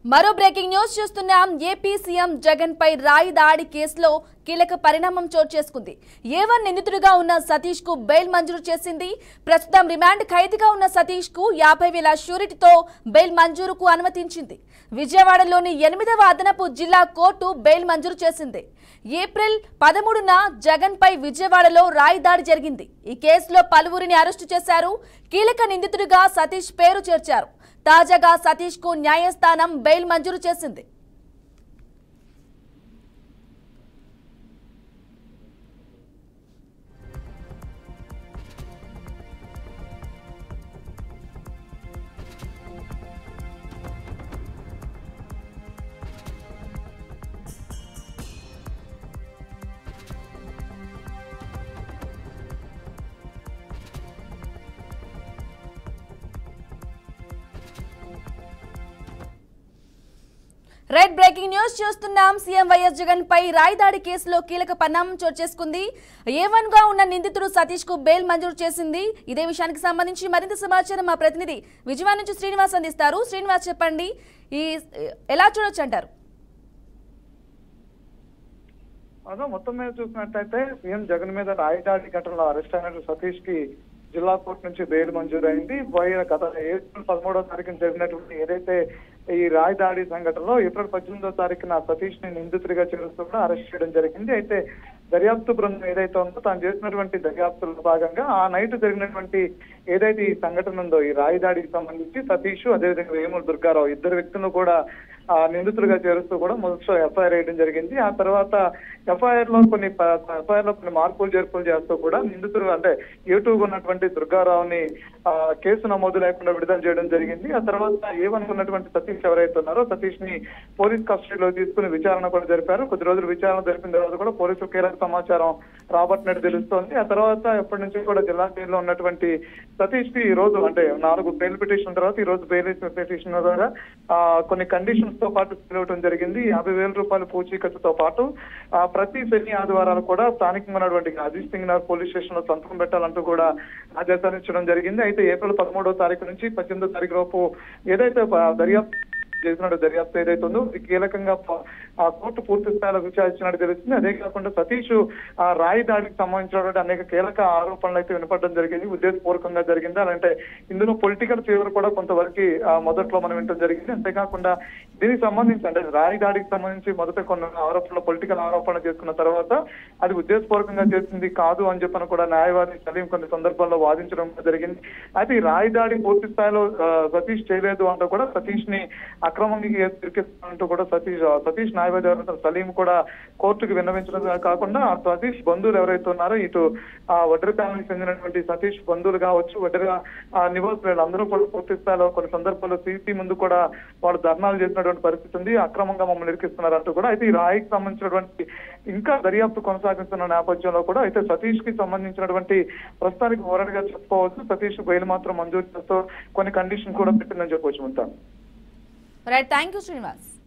మరో breaking news చూస్తున్నాం AP CM Jagan పై రాయి దాడి కేసులో కీలక పరిణామం చోటు చేసుకుంది ఏవన్ నిందితుడిగా ఉన్న సతీష్ కు బెయిల్ మంజూరు చేసింది ప్రస్తుతం రిమాండ్ ఖైదీగా ఉన్న సతీష్ కు యాభై వేల షూరిటీతో బెయిల్ మంజూరుకు అనుమతించింది విజయవాడలోని ఎనిమిదవ అదనపు జిల్లా కోర్టు బెయిల్ మంజూరు చేసింది ఏప్రిల్ పదమూడున జగన్ పై విజయవాడలో రాయి దాడి జరిగింది ఈ కేసులో పలువురిని అరెస్టు చేశారు కీలక నిందితుడిగా సతీష్ పేరు చేర్చారు తాజాగా సతీష్ కు న్యాయస్థానం బెయిల్ మంజూరు చేసింది రైట్ బ్రేకింగ్ న్యూస్ చూస్తున్నాం సీఎం వైఎస్ జగన్ పై రాయదాడి కేసులో కీలక పరిణామం చోటు చేసుకుంది ఏవన్ గా ఉన్న నిందితుడు సతీష్ కు బెయిల్ మంజూరు చేసింది ఇదే విషయానికి సంబంధించి మరింత సమాచారం మా ప్రతినిధి విజయవాడ నుంచి శ్రీనివాస్ అందిస్తారు శ్రీనివాస్ చెప్పండి ఈ ఎలా చూడొచ్చు అంటారు అదో మొత్తం మీద చూసినట్టయితే సీఎం జగన్ మీద రాయదాడి ఘటనలో అరెస్ట్ అయినట్టు సతీష్ కి జిల్లా కోర్టు నుంచి బెయిల్ మంజూరు అయింది పోయిన గత ఏప్రిల్ పదమూడవ తారీఖున జరిగినటువంటి ఏదైతే ఈ రాయదాడి సంఘటనలో ఏప్రిల్ పద్దెనిమిదో తారీఖున సతీష్ ని నిందితుడిగా చేరుస్తూ కూడా అరెస్ట్ చేయడం జరిగింది అయితే దర్యాప్తు బృందం ఏదైతే ఉందో తాను చేసినటువంటి దర్యాప్తులో భాగంగా ఆ నైట్ జరిగినటువంటి ఏదైతే ఈ సంఘటన ఉందో ఈ రాయదాడికి సంబంధించి సతీష్ అదేవిధంగా వేమూరు దుర్గారావు ఇద్దరు వ్యక్తులను కూడా ఆ నిందితులుగా చేరుస్తూ కూడా మొదట ఎఫ్ఐఆర్ వేయడం జరిగింది ఆ తర్వాత ఎఫ్ఐఆర్ లో కొన్ని ఎఫ్ఐఆర్ లో కొన్ని మార్పులు చేర్పులు చేస్తూ కూడా నిందితులు అంటే యూట్యూబ్ ఉన్నటువంటి దుర్గారావుని ఆ కేసు నమోదు లేకుండా విడుదల చేయడం జరిగింది ఆ తర్వాత ఏమనుకున్నటువంటి సతీష్ ఎవరైతే ఉన్నారో సతీష్ ని పోలీస్ కస్టడీలో తీసుకుని విచారణ కూడా జరిపారు కొద్ది రోజులు విచారణ జరిపిన తర్వాత కూడా పోలీసులు కీలక సమాచారం రాబట్టినట్టు తెలుస్తోంది ఆ తర్వాత ఎప్పటి నుంచి కూడా జిల్లా జైల్లో ఉన్నటువంటి సతీష్ కి ఈ రోజు అంటే నాలుగు బెయిల్ పిటిషన్ తర్వాత ఈ రోజు బెయిల్ పిటిషన్ ద్వారా ఆ, కొన్ని కండిషన్స్ తో పాటు ఇవ్వడం జరిగింది యాభై వేల రూపాయల పూచీకత్తుతో పాటు ఆ, ప్రతి శని ఆదివారాలు కూడా స్థానికంగా ఉన్నటువంటి అజిత్ సింగ్ నగర్ పోలీస్ స్టేషన్ లో సంతకం పెట్టాలంటూ కూడా ఆదేశాలు ఇచ్చడం జరిగింది అయితే ఏప్రిల్ పదమూడో తారీఖు నుంచి పద్దెనిమిదో తారీఖు లోపు ఏదైతే ఆ, దర్యాప్తు చేసినట్టు దర్యాప్తు ఏదైతే ఉందో ఇది కీలకంగా ప- ఆ కోర్టు పూర్తి స్థాయిలో విచారించినట్టు తెలుస్తుంది అదే కాకుండా సతీష్ ఆ రాయి దాడికి సంబంధించినటువంటి అనేక కీలక ఆరోపణలు అయితే వినపడడం జరిగింది ఉద్దేశపూర్వకంగా జరిగింది అలాంటే ఇందులో పొలిటికల్ ఫీవర్ కూడా కొంతవరకు ఆ, మొదట్లో మనం వినడం జరిగింది అంతేకాకుండా దీనికి సంబంధించి అంటే రాయి దాడికి సంబంధించి మొదట కొన్ని ఆరోపణలు పొలిటికల్ ఆరోపణలు చేసుకున్న తర్వాత అది ఉద్దేశపూర్వకంగా చేసింది కాదు అని చెప్పని కూడా న్యాయవాది సలీం కొన్ని సందర్భాల్లో వాదించడం జరిగింది అయితే ఈ రాయి దాడి పూర్తి స్థాయిలో ఆ, సతీష్ చేయలేదు అంటూ కూడా సతీష్ ని అక్రమంగా ఇరికిస్తానంటూ కూడా సతీష్ సతీష్ న్యాయవాది ఎవరైతే సలీం కూడా కోర్టుకు విన్నవించడం కాకుండా ఆ సతీష్ బంధువులు ఎవరైతే ఉన్నారో ఇటు ఆ వడ్డరి ఫ్యామిలీకి చెందినటువంటి సతీష్ బంధువులు కావచ్చు వడ్డరి ఆ నివాసులు అందరూ కూడా పూర్తి స్థాయిలో కొన్ని సందర్భాల్లో సీసీ ముందు కూడా వాళ్ళు ధర్నాలు చేసినటువంటి పరిస్థితి ఉంది అక్రమంగా మమ్మల్ని ఇరికిస్తున్నారు అంటూ కూడా అయితే ఈ రాయికి సంబంధించినటువంటి ఇంకా దర్యాప్తు కొనసాగిస్తున్న నేపథ్యంలో కూడా అయితే సతీష్ కి సంబంధించినటువంటి ప్రస్తుతానికి ఓరడ్ గా చెప్పుకోవచ్చు సతీష్ బెయిల్ మాత్రం మంజూరు చేస్తూ కొన్ని కండిషన్ కూడా పెట్టిందని చెప్పవచ్చు ఉంటాను రైట్ థ్యాంక్ యూ శ్రీనివాస్